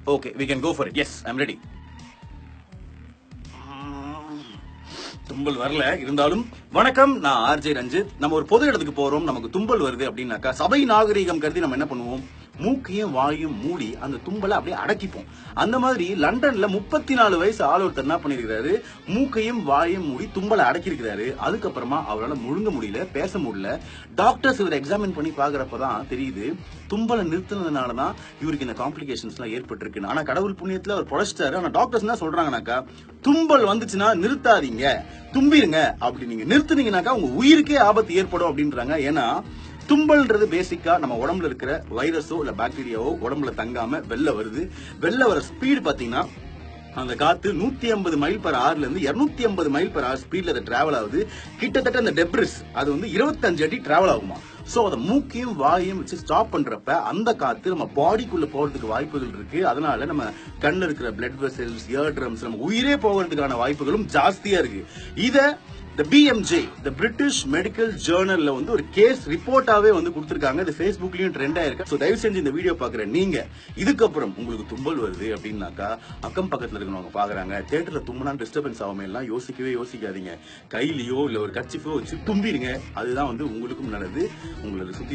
okay we can go for it yes I'm ready தும்பல் வரல இருந்தாலும் வணக்கம் நான் ஆர்ஜே ரஞ்சித் நம்ம ஒரு பொது இடத்துக்கு போறோம் நமக்கு தும்பல் வருது அப்படின்னாக்கா சபை நாகரீகம் கருதி நம்ம என்ன பண்ணுவோம் மூக்கையும் வாயும் மூடி அந்த தும்பலை அப்படியே அடக்கிப்போம் அந்த மாதிரி லண்டன்ல முப்பத்தி நாலு வயசு ஆள் ஒருத்தர் என்ன பண்ணிருக்காரு மூக்கையும் வாயும் மூடி தும்பலை அடக்கியிருக்கிறாரு அதுக்கப்புறமா அவரால் முழுங்க முடியல பேச முடியல டாக்டர்ஸ் இவர் எக்ஸாமின் பண்ணி பாக்குறப்பதான் தெரியுது தும்பலை நிறுத்தினதுனால தான் இவருக்கு இந்த காம்ப்ளிகேஷன்ஸ் எல்லாம் ஏற்பட்டிருக்கு ஆனா கடவுள் புண்ணியத்துல அவர் பொழைச்சிட்டாரு ஆனா டாக்டர்ஸ் என்ன சொல்றாங்கனாக்கா தும்பல் வந்துச்சுன்னா நிறுத்தாதீங்க தும்பிருங்க அப்படி நீங்க நிறுத்துனீங்கனாக்கா உங்க உயிருக்கே ஆபத்து ஏற்படும் அப்படின்றாங்க ஏன்னா தும்பல்ன்றது பேசிக்கா நம்ம உடம்புல இருக்கிற வைரஸோ இல்ல பாக்டீரியாவோ உடம்புல தங்காம வெளில வருது வெளில வர ஸ்பீடு பாத்தீங்கன்னா அந்த காத்து நூத்தி ஐம்பது மைல் பர் ஹவர்ல இருந்து இருநூத்தி ஐம்பது மைல் பர் ஹவர் ஸ்பீட்ல அது டிராவல் ஆகுது கிட்டத்தட்ட அந்த டெப்ரிஸ் அது வந்து இருபத்தஞ்சு அடி டிராவல் ஆகுமா சோ அதை மூக்கையும் வாயையும் வச்சு ஸ்டாப் பண்றப்ப அந்த காத்து நம்ம பாடிக்குள்ள போறதுக்கு வாய்ப்புகள் இருக்கு அதனால நம்ம கண்ணுல இருக்கிற பிளட் வெசல்ஸ் இயர் ட்ரம்ஸ் நம்ம உயிரே போகிறதுக்கான வாய்ப்புகளும் ஜாஸ்தியா இருக்கு இத the BMJ the British Medical ஜேர்னல்ல வந்து ஒரு கேஸ் ரிப்போர்ட்டாவே வந்து கொடுத்திருக்காங்க இது ஃபேஸ்புக்லயும் ட்ரெண்ட் ஆயிருக்கு ஸோ தயவு செஞ்சு இந்த வீடியோ பாக்குற நீங்க இதுக்கப்புறம் உங்களுக்கு தும்பல் வருது அப்படின்னாக்கா அக்கம் பக்கத்துல இருக்கிறவங்க பாக்குறாங்க தேட்டர்ல தும்பினா டிஸ்டர்பன்ஸ் ஆகாம எல்லாம் யோசிக்கவே யோசிக்காதீங்க கையிலயோ இல்ல ஒரு கச்சிஃபோ வச்சு தும்பிடுங்க அதுதான் வந்து உங்களுக்கும் நல்லது உங்களை சுத்தி